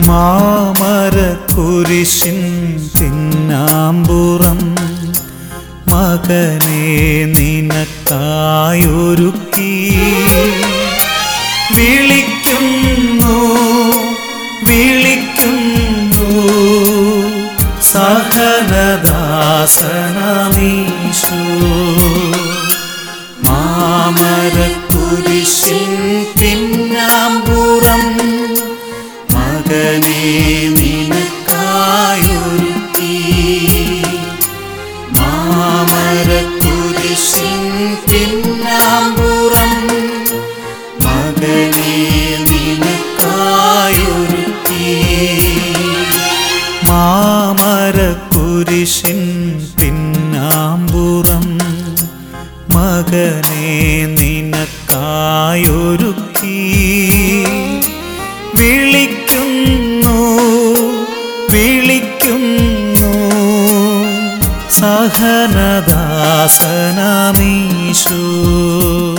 മാമര കുരിശിൻ പിന്നാമ്പുറം മകനെ നിനക്കായൊരുക്കി വിളിക്കുന്നു വിളിക്കുന്നു സഹനദാസനമീശോ മാമര കുരിശിൻ പിന്നാമ്പുറം മകനെ നിനക്കായൊരുക്കി മാമര കുരിശിൻ പിന്നാമ്പുറം മകനെ നിനക്കായൊരുക്കി മാമര കുരിശിൻ പിന്നാമ്പുറം മകനെ നിനക്കായൊരുക്കി വിളിക്കുന്നു വിളിക്കുന്നു സഹനദാസനമീശോ